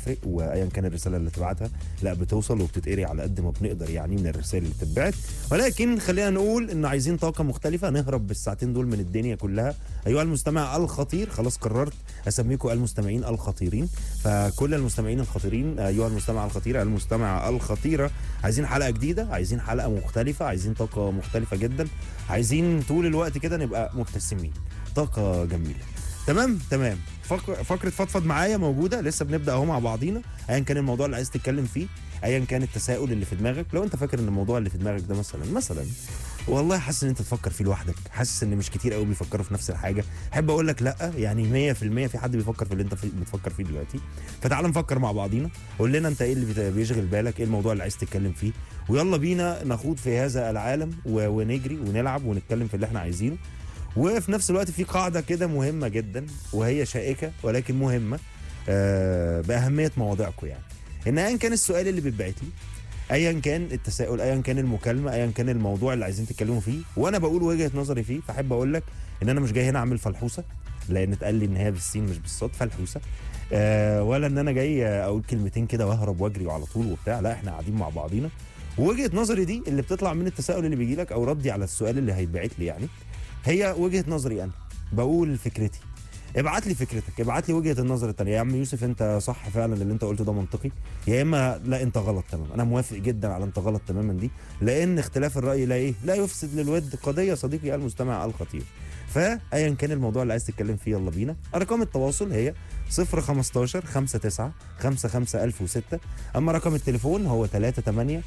بتفرق وايا كان الرساله اللي تبعتها لا بتوصل وبتتقري على قد ما بنقدر يعني من الرسائل اللي بتتبعت ولكن خلينا نقول ان عايزين طاقه مختلفه نهرب بالساعتين دول من الدنيا كلها ايها المستمع الخطير خلاص قررت اسميكم المستمعين الخطيرين فكل المستمعين الخطيرين ايها المستمع الخطير المستمعه الخطيره عايزين حلقه جديده عايزين حلقه مختلفه عايزين طاقه مختلفه جدا عايزين طول الوقت كده نبقى مبتسمين طاقه جميله تمام تمام فقر- فقره فضفض معايا موجوده لسه بنبدا اهو مع بعضينا ايا كان الموضوع اللي عايز تتكلم فيه ايا كان التساؤل اللي في دماغك لو انت فاكر ان الموضوع اللي في دماغك ده مثلا مثلا والله حاسس ان انت تفكر فيه لوحدك حاسس ان مش كتير قوي بيفكروا في نفس الحاجه احب اقول لك لا يعني 100% في حد بيفكر في اللي انت في بتفكر فيه دلوقتي فتعال نفكر مع بعضينا قول لنا انت ايه اللي بت- بيشغل بالك ايه الموضوع اللي عايز تتكلم فيه ويلا بينا نخوض في هذا العالم و- ونجري ونلعب ونتكلم في اللي احنا عايزينه وفي نفس الوقت في قاعده كده مهمه جدا وهي شائكه ولكن مهمه آه باهميه مواضيعكم يعني ان ايا كان السؤال اللي بيتبعت لي ايا كان التساؤل ايا كان المكالمه ايا كان الموضوع اللي عايزين تتكلموا فيه وانا بقول وجهه نظري فيه فاحب اقول لك ان انا مش جاي هنا اعمل فلحوسه لان اتقال لي ان هي بالسين مش بالصاد فلحوسه آه ولا ان انا جاي اقول كلمتين كده واهرب واجري وعلى طول وبتاع لا احنا قاعدين مع بعضينا ووجهه نظري دي اللي بتطلع من التساؤل اللي بيجي لك او ردي على السؤال اللي هيتبعت لي يعني هي وجهه نظري انا بقول فكرتي ابعت لي فكرتك ابعت لي وجهه النظر التانية يا عم يوسف انت صح فعلا اللي انت قلته ده منطقي يا اما لا انت غلط تمام انا موافق جدا على انت غلط تماما دي لان اختلاف الراي لا ايه لا يفسد للود قضيه صديقي المستمع الخطير فايا كان الموضوع اللي عايز تتكلم فيه يلا بينا ارقام التواصل هي 015 59 55006 اما رقم التليفون هو 38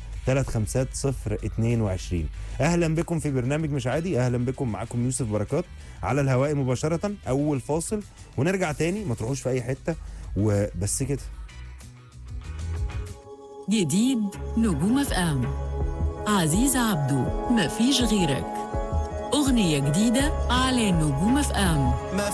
350 اهلا بكم في برنامج مش عادي اهلا بكم معاكم يوسف بركات على الهواء مباشره اول فاصل ونرجع تاني ما تروحوش في اي حته وبس كده جديد نجوم اف ام عزيز عبدو مفيش غيرك أغنية جديدة على نجوم اف ام